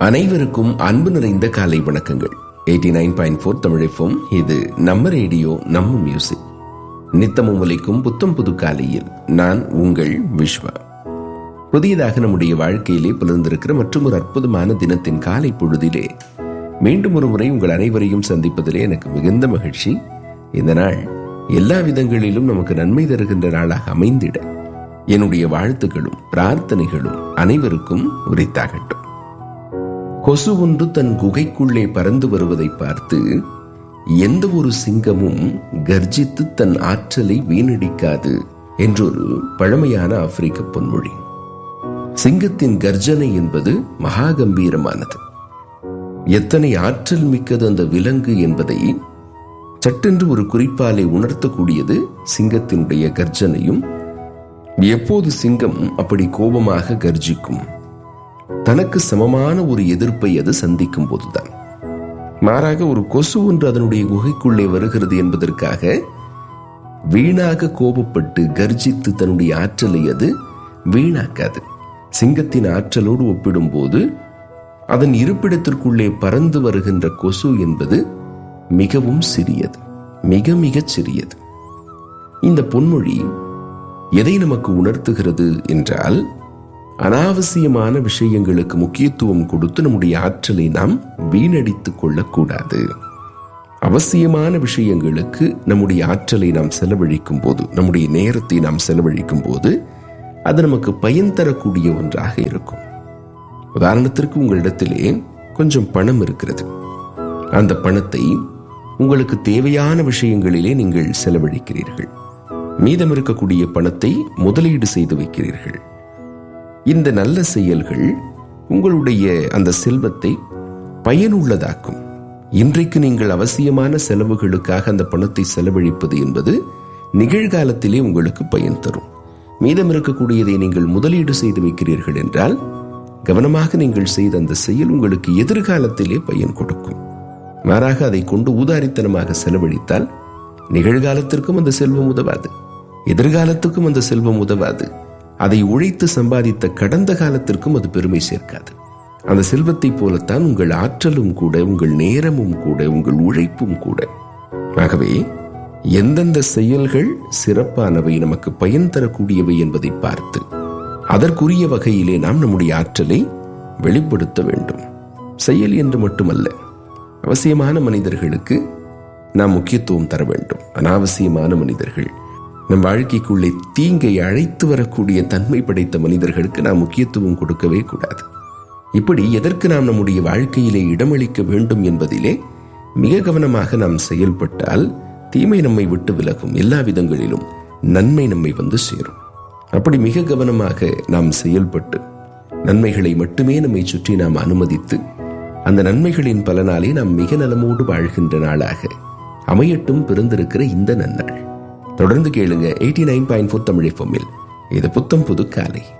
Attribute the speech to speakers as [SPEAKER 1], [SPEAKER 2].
[SPEAKER 1] அனைவருக்கும் அன்பு நிறைந்த காலை வணக்கங்கள் எயிட்டி நைன் பாயிண்ட் ஃபோர் தமிழிஃபோம் இது நம்ம ரேடியோ நம்ம மியூசிக் நித்தமும் ஒலிக்கும் புத்தம் புது காலையில் நான் உங்கள் விஸ்வா புதியதாக நம்முடைய வாழ்க்கையிலே புலர்ந்திருக்கிற மற்றும் ஒரு அற்புதமான தினத்தின் காலை பொழுதிலே மீண்டும் ஒரு முறை உங்கள் அனைவரையும் சந்திப்பதிலே எனக்கு மிகுந்த மகிழ்ச்சி இந்த நாள் எல்லா விதங்களிலும் நமக்கு நன்மை தருகின்ற நாளாக அமைந்திட என்னுடைய வாழ்த்துக்களும் பிரார்த்தனைகளும் அனைவருக்கும் உரித்தாகட்டும் கொசு ஒன்று தன் குகைக்குள்ளே பறந்து வருவதை பார்த்து எந்த ஒரு சிங்கமும் கர்ஜித்து தன் ஆற்றலை வீணடிக்காது என்றொரு பழமையான ஆப்பிரிக்க பொன்மொழி சிங்கத்தின் கர்ஜனை என்பது மகா கம்பீரமானது எத்தனை ஆற்றல் மிக்கது அந்த விலங்கு என்பதை சட்டென்று ஒரு குறிப்பாலே உணர்த்தக்கூடியது சிங்கத்தினுடைய கர்ஜனையும் எப்போது சிங்கம் அப்படி கோபமாக கர்ஜிக்கும் தனக்கு சமமான ஒரு எதிர்ப்பை அது சந்திக்கும் போதுதான் மாறாக ஒரு கொசு ஒன்று அதனுடைய குகைக்குள்ளே வருகிறது என்பதற்காக வீணாக கோபப்பட்டு கர்ஜித்து தன்னுடைய ஆற்றலை அது வீணாக்காது சிங்கத்தின் ஆற்றலோடு ஒப்பிடும்போது அதன் இருப்பிடத்திற்குள்ளே பறந்து வருகின்ற கொசு என்பது மிகவும் சிறியது மிக மிகச் சிறியது இந்த பொன்மொழி எதை நமக்கு உணர்த்துகிறது என்றால் அனாவசியமான விஷயங்களுக்கு முக்கியத்துவம் கொடுத்து நம்முடைய ஆற்றலை நாம் வீணடித்துக் கொள்ளக்கூடாது அவசியமான விஷயங்களுக்கு நம்முடைய ஆற்றலை நாம் செலவழிக்கும் போது நம்முடைய நேரத்தை நாம் செலவழிக்கும் போது அது நமக்கு பயன் தரக்கூடிய ஒன்றாக இருக்கும் உதாரணத்திற்கு உங்களிடத்திலே கொஞ்சம் பணம் இருக்கிறது அந்த பணத்தை உங்களுக்கு தேவையான விஷயங்களிலே நீங்கள் செலவழிக்கிறீர்கள் மீதம் இருக்கக்கூடிய பணத்தை முதலீடு செய்து வைக்கிறீர்கள் இந்த நல்ல செயல்கள் உங்களுடைய அந்த செல்வத்தை பயனுள்ளதாக்கும் இன்றைக்கு நீங்கள் அவசியமான செலவுகளுக்காக அந்த பணத்தை செலவழிப்பது என்பது நிகழ்காலத்திலே உங்களுக்கு பயன் தரும் மீதம் இருக்கக்கூடியதை நீங்கள் முதலீடு செய்து வைக்கிறீர்கள் என்றால் கவனமாக நீங்கள் செய்த அந்த செயல் உங்களுக்கு எதிர்காலத்திலே பயன் கொடுக்கும் மாறாக அதை கொண்டு ஊதாரித்தனமாக செலவழித்தால் நிகழ்காலத்திற்கும் அந்த செல்வம் உதவாது எதிர்காலத்துக்கும் அந்த செல்வம் உதவாது அதை உழைத்து சம்பாதித்த கடந்த காலத்திற்கும் அது பெருமை சேர்க்காது அந்த செல்வத்தை போலத்தான் உங்கள் ஆற்றலும் கூட உங்கள் நேரமும் கூட உங்கள் உழைப்பும் கூட ஆகவே எந்தெந்த செயல்கள் சிறப்பானவை நமக்கு பயன் தரக்கூடியவை என்பதை பார்த்து அதற்குரிய வகையிலே நாம் நம்முடைய ஆற்றலை வெளிப்படுத்த வேண்டும் செயல் என்று மட்டுமல்ல அவசியமான மனிதர்களுக்கு நாம் முக்கியத்துவம் தர வேண்டும் அனாவசியமான மனிதர்கள் நம் வாழ்க்கைக்குள்ளே தீங்கை அழைத்து வரக்கூடிய தன்மை படைத்த மனிதர்களுக்கு நாம் முக்கியத்துவம் கொடுக்கவே கூடாது இப்படி எதற்கு நாம் நம்முடைய வாழ்க்கையிலே இடமளிக்க வேண்டும் என்பதிலே மிக கவனமாக நாம் செயல்பட்டால் தீமை நம்மை விட்டு விலகும் எல்லா விதங்களிலும் நன்மை நம்மை வந்து சேரும் அப்படி மிக கவனமாக நாம் செயல்பட்டு நன்மைகளை மட்டுமே நம்மை சுற்றி நாம் அனுமதித்து அந்த நன்மைகளின் பலனாலே நாம் மிக நலமோடு வாழ்கின்ற நாளாக அமையட்டும் பிறந்திருக்கிற இந்த நன்னாள் தொடர்ந்து கேளுங்க eighty nine point four Tamil இது புத்தம் புது காலை